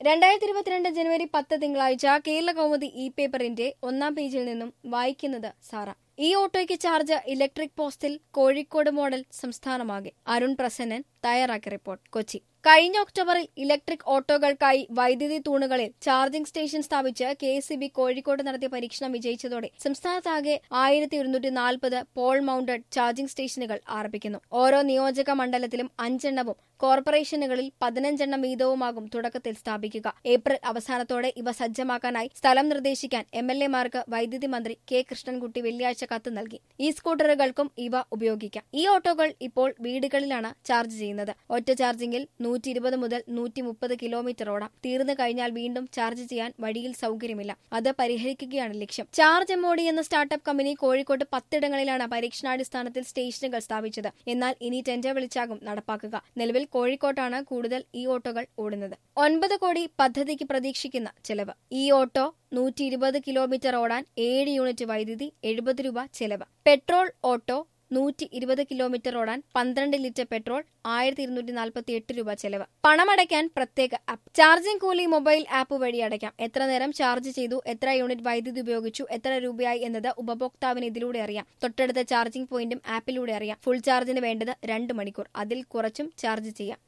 രണ്ടായിരത്തി ഇരുപത്തിരണ്ട് ജനുവരി പത്ത് തിങ്കളാഴ്ച കേരള കൗമുദി ഇ പേപ്പറിന്റെ ഒന്നാം പേജിൽ നിന്നും വായിക്കുന്നത് സാറ ഈ ഓട്ടോയ്ക്ക് ചാർജ് ഇലക്ട്രിക് പോസ്റ്റിൽ കോഴിക്കോട് മോഡൽ സംസ്ഥാനമാകെ അരുൺ പ്രസന്നൻ തയ്യാറാക്കിയ റിപ്പോർട്ട് കൊച്ചി കഴിഞ്ഞ ഒക്ടോബറിൽ ഇലക്ട്രിക് ഓട്ടോകൾക്കായി വൈദ്യുതി തൂണുകളിൽ ചാർജിംഗ് സ്റ്റേഷൻ സ്ഥാപിച്ച് കെ എസ് ബി കോഴിക്കോട് നടത്തിയ പരീക്ഷണം വിജയിച്ചതോടെ സംസ്ഥാനത്താകെ ആയിരത്തി ഒരുന്നൂറ്റി നാൽപ്പത് പോൾ മൗണ്ടഡ് ചാർജിംഗ് സ്റ്റേഷനുകൾ ആരംഭിക്കുന്നു ഓരോ നിയോജക മണ്ഡലത്തിലും അഞ്ചെണ്ണവും കോർപ്പറേഷനുകളിൽ പതിനഞ്ചെണ്ണം വീതവുമാകും തുടക്കത്തിൽ സ്ഥാപിക്കുക ഏപ്രിൽ അവസാനത്തോടെ ഇവ സജ്ജമാക്കാനായി സ്ഥലം നിർദ്ദേശിക്കാൻ എം എൽ എമാർക്ക് വൈദ്യുതി മന്ത്രി കെ കൃഷ്ണൻകുട്ടി വെള്ളിയാഴ്ച കത്ത് നൽകി ഈ സ്കൂട്ടറുകൾക്കും ഇവ ഉപയോഗിക്കാം ഈ ഓട്ടോകൾ ഇപ്പോൾ വീടുകളിലാണ് ചാർജ് ചെയ്യുന്നത് ഒറ്റ ചാർജിംഗിൽ നൂറ്റി ഇരുപത് മുതൽ നൂറ്റി മുപ്പത് കിലോമീറ്റർ ഓടാം തീർന്നു കഴിഞ്ഞാൽ വീണ്ടും ചാർജ് ചെയ്യാൻ വഴിയിൽ സൗകര്യമില്ല അത് പരിഹരിക്കുകയാണ് ലക്ഷ്യം ചാർജ് എംഒഡി എന്ന സ്റ്റാർട്ടപ്പ് കമ്പനി കോഴിക്കോട്ട് പത്തിടങ്ങളിലാണ് പരീക്ഷണാടിസ്ഥാനത്തിൽ സ്റ്റേഷനുകൾ സ്ഥാപിച്ചത് എന്നാൽ ഇനി ടെൻഡർ വിളിച്ചാകും നടപ്പാക്കുക നിലവിൽ കോഴിക്കോട്ടാണ് കൂടുതൽ ഈ ഓട്ടോകൾ ഓടുന്നത് ഒൻപത് കോടി പദ്ധതിക്ക് പ്രതീക്ഷിക്കുന്ന ചെലവ് ഈ ഓട്ടോ നൂറ്റി ഇരുപത് കിലോമീറ്റർ ഓടാൻ ഏഴ് യൂണിറ്റ് വൈദ്യുതി എഴുപത് രൂപ ചെലവ് പെട്രോൾ ഓട്ടോ നൂറ്റി ഇരുപത് കിലോമീറ്റർ ഓടാൻ പന്ത്രണ്ട് ലിറ്റർ പെട്രോൾ ആയിരത്തി ഇരുന്നൂറ്റി നാൽപ്പത്തി എട്ട് രൂപ ചെലവ് പണമടയ്ക്കാൻ പ്രത്യേക ആപ്പ് ചാർജിംഗ് കൂലി മൊബൈൽ ആപ്പ് വഴി അടയ്ക്കാം എത്ര നേരം ചാർജ് ചെയ്തു എത്ര യൂണിറ്റ് വൈദ്യുതി ഉപയോഗിച്ചു എത്ര രൂപയായി എന്നത് ഉപഭോക്താവിന് ഇതിലൂടെ അറിയാം തൊട്ടടുത്ത ചാർജിംഗ് പോയിന്റും ആപ്പിലൂടെ അറിയാം ഫുൾ ചാർജിന് വേണ്ടത് രണ്ട് മണിക്കൂർ അതിൽ കുറച്ചും ചാർജ് ചെയ്യാം